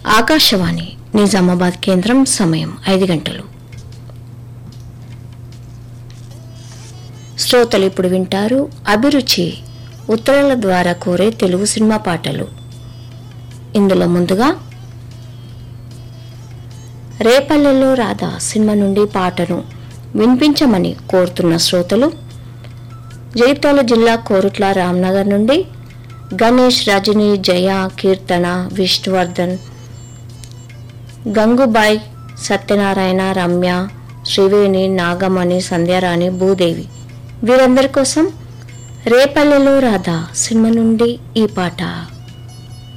ఆకాశవాణి నిజామాబాద్ కేంద్రం సమయం ఐదు గంటలు శ్రోతలు ఇప్పుడు వింటారు అభిరుచి ఉత్తరాల ద్వారా కోరే తెలుగు సినిమా పాటలు ఇందులో ముందుగా రేపల్లెలో రాధా సినిమా నుండి పాటను వినిపించమని కోరుతున్న శ్రోతలు జైత్యాల జిల్లా కోరుట్ల రామ్నగర్ నుండి గణేష్ రజని జయ కీర్తన విష్ణువర్ధన్ గంగుబాయ్ సత్యనారాయణ రమ్య శ్రీవేణి నాగమణి సంధ్యారాణి భూదేవి వీరందరి కోసం రేపల్లెలో రాధా సినిమా నుండి ఈ పాట